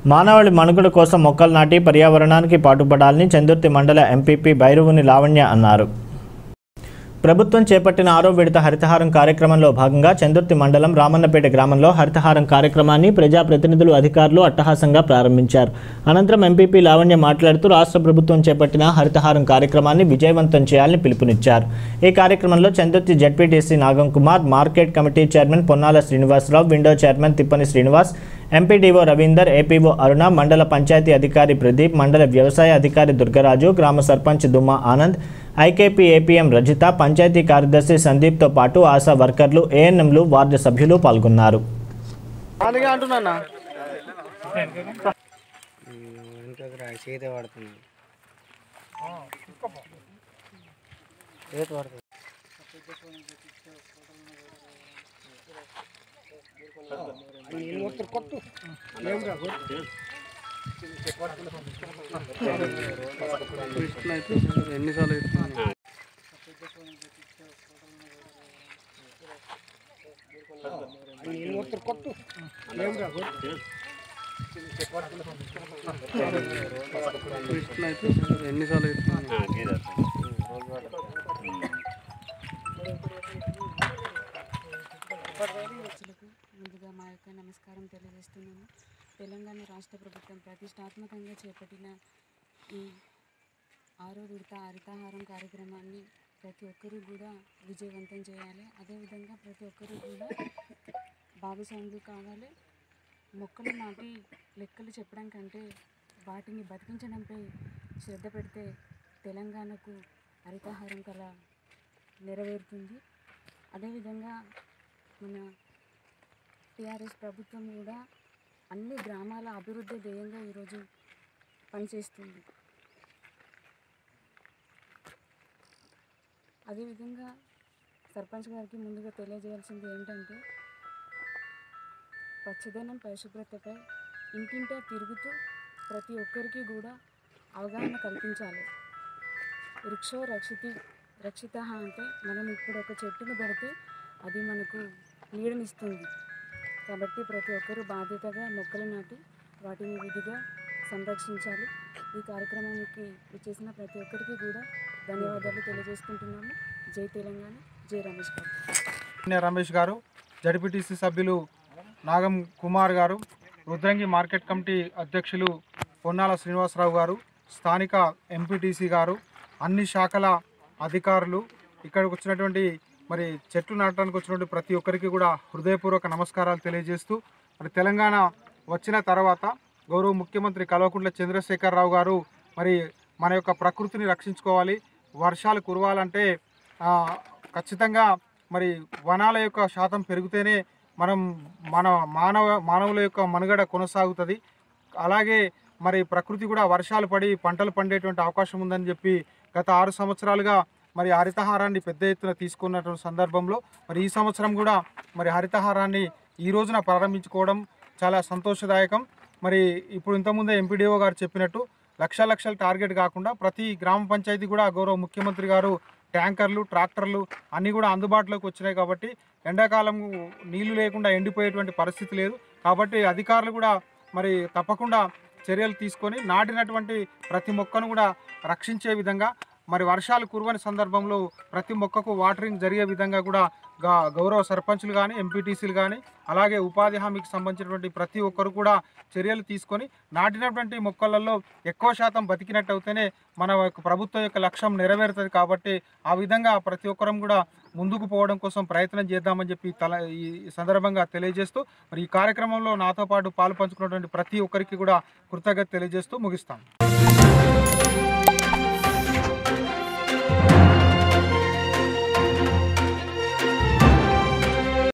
మానవాళి మనుగడ కోసం మొక్కలు నాటి పర్యావరణానికి పాటుపడాలని చందుర్తి మండల ఎంపీపీ భైరవుని లావణ్య అన్నారు ప్రభుత్వం చేపట్టిన ఆరో విడత హరితహారం కార్యక్రమంలో భాగంగా చందుర్తి మండలం రామన్నపేట గ్రామంలో హరితహారం కార్యక్రమాన్ని ప్రజాప్రతినిధులు అధికారులు అట్టహాసంగా ప్రారంభించారు అనంతరం ఎంపీపీ లావణ్య మాట్లాడుతూ రాష్ట్ర ప్రభుత్వం చేపట్టిన హరితహారం కార్యక్రమాన్ని విజయవంతం చేయాలని పిలుపునిచ్చారు ఈ కార్యక్రమంలో Chandurthi ZPTC Nagam Kumar market committee chairman Ponnala Srinivasa Rao window chairman Tippani Srinivas MPDO Ravinder APO Aruna మండల పంచాయతీ అధికారి ప్రదీప్ మండల వ్యవసాయ అధికారి దుర్గరాజు గ్రామ సర్పంచ్ దుమ్మా ఆనంద్ ఐకేపీ ఏపీఎం రజిత పంచాయతీ కార్యదర్శి సందీప్తో పాటు ఆశా వర్కర్లు ఏఎన్ఎంలు వార్డు సభ్యులు పాల్గొన్నారు అందుకే అంటున్నా వెనకకు రా చేతి పడుతుంది చేతి పడుతుంది ఎన్నిసార్లు చెప్తున్నా ఎన్నిసార్లు చెప్తున్నా ప్రజలకు ముందుగా మా యొక్క నమస్కారం తెలియజేస్తున్నాము తెలంగాణ రాష్ట్ర ప్రభుత్వం ప్రతిష్టాత్మకంగా చేపట్టిన ఈ ఆరో విడత హరితాహారం కార్యక్రమాన్ని ప్రతి ఒక్కరూ కూడా విజయవంతం చేయాలి అదేవిధంగా ప్రతి ఒక్కరూ కూడా భాగస్వాములు కావాలి మొక్కలు నాటి లెక్కలు చెప్పడం కంటే వాటిని బతికించడంపై శ్రద్ధ పెడితే తెలంగాణకు హరితాహారం కళ నెరవేరుతుంది అదేవిధంగా మన టీఆర్ఎస్ ప్రభుత్వం కూడా అన్ని గ్రామాల అభివృద్ధి ధ్యేయంగా ఈరోజు పనిచేస్తుంది అదేవిధంగా సర్పంచ్ గారికి ముందుగా తెలియజేయాల్సింది ఏంటంటే పచ్చదనం పరిశుభ్రతపై ఇంటింటా తిరుగుతూ ప్రతి ఒక్కరికి కూడా అవగాహన కల్పించాలి వృక్షో రక్షితి రక్షిత అంటే మనం ఇప్పుడు ఒక చెట్టును పెడితే అది మనకు నీడనిస్తుంది కాబట్టి ప్రతి ఒక్కరూ బాధ్యతగా మొక్కలు నాటి వాటిని విధిగా సంరక్షించాలి ఈ కార్యక్రమానికి ఇచ్చేసిన ప్రతి ఒక్కరికి కూడా ధన్యవాదాలు తెలియజేసుకుంటున్నాము జై తెలంగాణ జై రమేష్ గారు నే రమేష్ గారు జడ్పీటీసీ సభ్యులు నాగం కుమార్ గారు రుద్రంగి మార్కెట్ కమిటీ అధ్యక్షులు పొన్నాల శ్రీనివాసరావు గారు స్థానిక ఎంపీటీసీ గారు అన్ని శాఖల అధికారులు ఇక్కడికి వచ్చినటువంటి మరి చెట్లు నాటడానికి వచ్చినటువంటి ప్రతి ఒక్కరికి కూడా హృదయపూర్వక నమస్కారాలు తెలియజేస్తూ మరి తెలంగాణ వచ్చిన తర్వాత గౌరవ ముఖ్యమంత్రి కల్వకుంట్ల చంద్రశేఖరరావు గారు మరి మన యొక్క ప్రకృతిని రక్షించుకోవాలి వర్షాలు కురవాలంటే ఆ, ఖచ్చితంగా మరి వనాల యొక్క శాతం పెరిగితేనే మనం మన మానవ మానవుల యొక్క మనుగడ కొనసాగుతుంది అలాగే మరి ప్రకృతి కూడా వర్షాలు పడి పంటలు పండేటువంటి అవకాశం ఉందని చెప్పి గత ఆరు సంవత్సరాలుగా మరి హరితహారాన్ని పెద్ద ఎత్తున తీసుకున్నటువంటి సందర్భంలో మరి ఈ సంవత్సరం కూడా మరి హరితహారాన్ని ఈ రోజున ప్రారంభించుకోవడం చాలా సంతోషదాయకం మరి ఇప్పుడు ఇంతకుముందే ఎంపీడీఓ గారు చెప్పినట్టు లక్ష లక్షల టార్గెట్ కాకుండా ప్రతి గ్రామ పంచాయతీ కూడా గౌరవ ముఖ్యమంత్రి గారు ట్యాంకర్లు ట్రాక్టర్లు అన్నీ కూడా అందుబాటులోకి వచ్చినాయి కాబట్టి ఎండాకాలం నీళ్లు లేకుండా ఎండిపోయేటువంటి పరిస్థితి లేదు కాబట్టి అధికారులు కూడా మరి తప్పకుండా చర్యలు తీసుకొని నాటినటువంటి ప్రతి మొక్కను కూడా రక్షించే విధంగా మరి వర్షాలు కురవని సందర్భంలో ప్రతి మొక్కకు వాటరింగ్ జరిగే విధంగా కూడా గా- గౌరవ సర్పంచులు కానీ ఎంపీటీసీలు కానీ అలాగే ఉపాధి హామీకి సంబంధించినటువంటి ప్రతి ఒక్కరు కూడా చర్యలు తీసుకొని నాటినటువంటి మొక్కలలో ఎక్కువ శాతం బతికినట్టు అయితేనే మన యొక్క ప్రభుత్వం యొక్క లక్ష్యం నెరవేరుతుంది కాబట్టి ఆ విధంగా ప్రతి ఒక్కరం కూడా ముందుకు పోవడం కోసం ప్రయత్నం చేద్దామని చెప్పి తల ఈ సందర్భంగా తెలియజేస్తూ మరి ఈ కార్యక్రమంలో నాతో పాటు పాలు పంచుకున్నటువంటి ప్రతి ఒక్కరికి కూడా కృతజ్ఞత తెలియజేస్తూ ముగిస్తాను